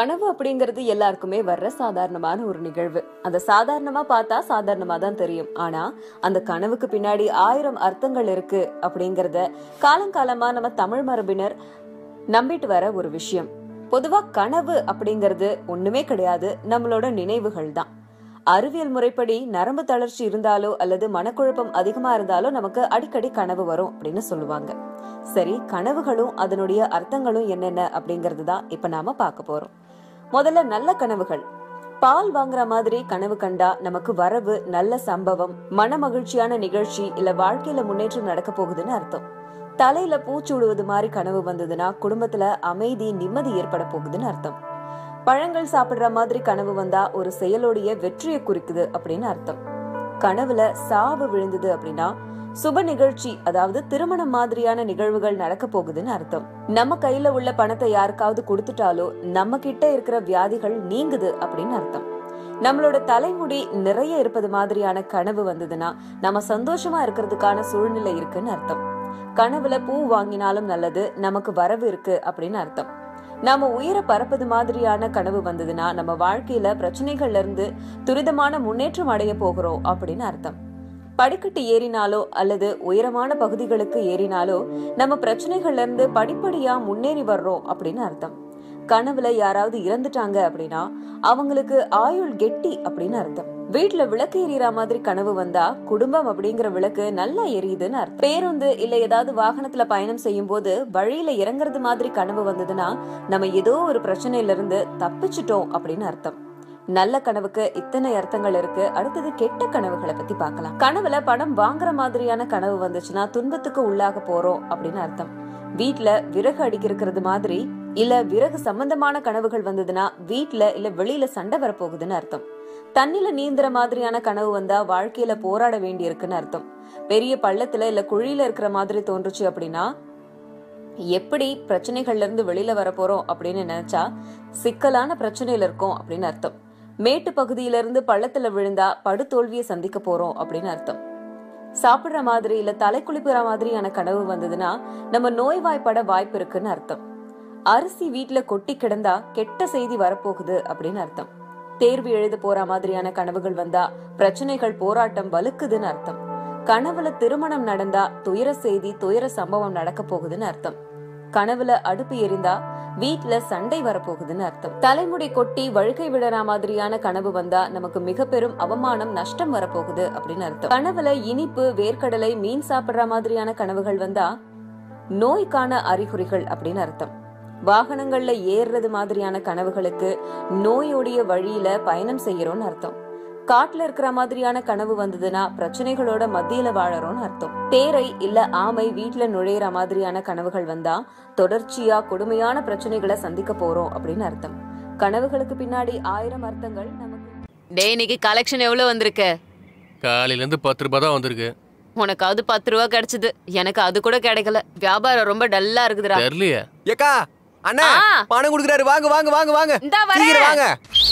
கனவு அப்படிங்கிறது எல்லாருக்குமே வர்ற சாதாரணமான ஒரு நிகழ்வு அந்த சாதாரணமா பார்த்தா சாதாரணமா தான் தெரியும் ஆனா அந்த கனவுக்கு பின்னாடி ஆயிரம் அர்த்தங்கள் இருக்கு அப்படிங்கறத காலங்காலமா நம்ம தமிழ் மரபினர் நம்பிட்டு வர ஒரு விஷயம் பொதுவா கனவு அப்படிங்கிறது ஒண்ணுமே கிடையாது நம்மளோட நினைவுகள் தான் அறிவியல் முறைப்படி நரம்பு தளர்ச்சி இருந்தாலோ அல்லது மனக்குழப்பம் அதிகமா இருந்தாலோ நமக்கு அடிக்கடி கனவு வரும் அப்படின்னு சொல்லுவாங்க சரி கனவுகளும் அதனுடைய அர்த்தங்களும் என்னென்ன அப்படிங்கறது தான் இப்ப நாம பார்க்க போறோம் முதல்ல நல்ல கனவுகள் பால் வாங்குற மாதிரி கனவு கண்டா நமக்கு வரவு நல்ல சம்பவம் மன மகிழ்ச்சியான நிகழ்ச்சி இல்ல வாழ்க்கையில முன்னேற்றம் நடக்க போகுதுன்னு அர்த்தம் தலையில பூச்சூடுவது மாதிரி கனவு வந்ததுன்னா குடும்பத்துல அமைதி நிம்மதி ஏற்பட போகுதுன்னு அர்த்தம் பழங்கள் சாப்பிடுற மாதிரி கனவு வந்தா ஒரு செயலோடைய வெற்றியை குறிக்குது அப்படின்னு அர்த்தம் கனவுல சாவு விழுந்தது அப்படின்னா சுப நிகழ்ச்சி அதாவது திருமணம் மாதிரியான நிகழ்வுகள் நடக்க போகுதுன்னு அர்த்தம் நம்ம கையில உள்ள பணத்தை யாருக்காவது கொடுத்துட்டாலோ நம்ம கிட்ட இருக்கிற வியாதிகள் நீங்குது அப்படின்னு அர்த்தம் நம்மளோட தலைமுடி நிறைய இருப்பது மாதிரியான கனவு வந்ததுன்னா நம்ம சந்தோஷமா இருக்கிறதுக்கான சூழ்நிலை இருக்குன்னு அர்த்தம் கனவுல பூ வாங்கினாலும் நல்லது நமக்கு வரவு இருக்கு அப்படின்னு அர்த்தம் நாம உயிரை பறப்பது மாதிரியான கனவு வந்ததுன்னா நம்ம வாழ்க்கையில பிரச்சனைகள்ல இருந்து துரிதமான முன்னேற்றம் அடைய போகிறோம் அப்படின்னு அர்த்தம் படிக்கட்டு ஏறினாலோ அல்லது உயரமான பகுதிகளுக்கு ஏறினாலோ நம்ம பிரச்சனைகள்ல இருந்து படிப்படியா முன்னேறி வர்றோம் அப்படின்னு அர்த்தம் கனவுல யாராவது இறந்துட்டாங்க அப்படின்னா அவங்களுக்கு ஆயுள் கெட்டி அப்படின்னு அர்த்தம் வீட்டுல விளக்கு எரியற மாதிரி கனவு வந்தா குடும்பம் அப்படிங்கிற விளக்கு நல்லா எரியுதுன்னு அர்த்தம் பேருந்து இல்ல ஏதாவது வாகனத்துல பயணம் செய்யும் போது வழியில இறங்குறது மாதிரி கனவு வந்ததுன்னா நம்ம ஏதோ ஒரு பிரச்சனையில இருந்து தப்பிச்சிட்டோம் அப்படின்னு அர்த்தம் நல்ல கனவுக்கு இத்தனை அர்த்தங்கள் இருக்கு அடுத்தது கெட்ட கனவுகளை பத்தி பார்க்கலாம் கனவுல பணம் வாங்குற மாதிரியான கனவு வந்துச்சுன்னா துன்பத்துக்கு உள்ளாக போறோம் அப்படின்னு அர்த்தம் வீட்ல விறகு அடிக்கிறது மாதிரி இல்ல விறகு சம்பந்தமான கனவுகள் வந்ததுன்னா வீட்ல இல்ல வெளியில சண்டை வரப்போகுதுன்னு அர்த்தம் தண்ணில நீந்துற மாதிரியான கனவு வந்தா வாழ்க்கையில போராட வேண்டி இருக்குன்னு அர்த்தம் பெரிய பள்ளத்துல இல்ல குழியில இருக்கிற மாதிரி தோன்றுச்சு அப்படின்னா எப்படி பிரச்சனைகள்ல இருந்து வெளியில வர போறோம் அப்படின்னு நினைச்சா சிக்கலான பிரச்சனையில இருக்கோம் அப்படின்னு அர்த்தம் மேட்டு பகுதியில இருந்து பள்ளத்துல விழுந்தா படுதோல்வியை சந்திக்க போறோம் அப்படின்னு அர்த்தம் சாப்பிடுற மாதிரி இல்ல தலை குளிப்புற மாதிரியான கனவு வந்ததுன்னா நம்ம நோய்வாய்ப்பட வாய்ப்பு இருக்குன்னு அர்த்தம் அரிசி வீட்டுல கொட்டி கிடந்தா கெட்ட செய்தி வரப்போகுது அப்படின்னு அர்த்தம் தேர்வு எழுத போற மாதிரியான கனவுகள் வந்தா பிரச்சனைகள் போராட்டம் வலுக்குதுன்னு அர்த்தம் கனவுல திருமணம் நடந்தா துயர செய்தி துயர சம்பவம் நடக்க போகுதுன்னு அர்த்தம் கனவுல அடுப்பு எரிந்தா வீட்ல சண்டை வரப்போகுதுன்னு அர்த்தம் தலைமுடி கொட்டி வழுக்கை விடுற மாதிரியான கனவு வந்தா நமக்கு மிக பெரும் அவமானம் நஷ்டம் வரப்போகுது அப்படின்னு அர்த்தம் கனவுல இனிப்பு வேர்க்கடலை மீன் சாப்பிடுற மாதிரியான கனவுகள் வந்தா நோய்க்கான அறிகுறிகள் அப்படின்னு அர்த்தம் வாகனங்கள்ல ஏறுறது மாதிரியான கனவுகளுக்கு நோயுடைய வழியில பயணம் செய்யறோம்னு அர்த்தம் காட்டுல இருக்கிற மாதிரியான கனவு வந்ததுன்னா பிரச்சனைகளோட மத்தியில வாழறோம்னு அர்த்தம் தேரை இல்ல ஆமை வீட்டுல நுழையிற மாதிரியான கனவுகள் வந்தா தொடர்ச்சியா கொடுமையான பிரச்சனைகளை சந்திக்க போறோம் அப்படின்னு அர்த்தம் கனவுகளுக்கு பின்னாடி ஆயிரம் அர்த்தங்கள் நமக்கு டே இன்னைக்கு கலெக்ஷன் எவ்வளவு வந்திருக்கு காலையிலேருந்து பத்து ரூபாய் தான் வந்திருக்கு உனக்காவது பத்து ரூபா கிடைச்சது எனக்கு அது கூட கிடைக்கல வியாபாரம் ரொம்ப டல்லா இருக்குதுடா தெரியலையே ஏக்கா அண்ணா ஆ. பணம் கொடுக்குறாரு வாங்க வாங்க வாங்க வாங்க இந்தா சீக்கிரம் வரேன் வாங்க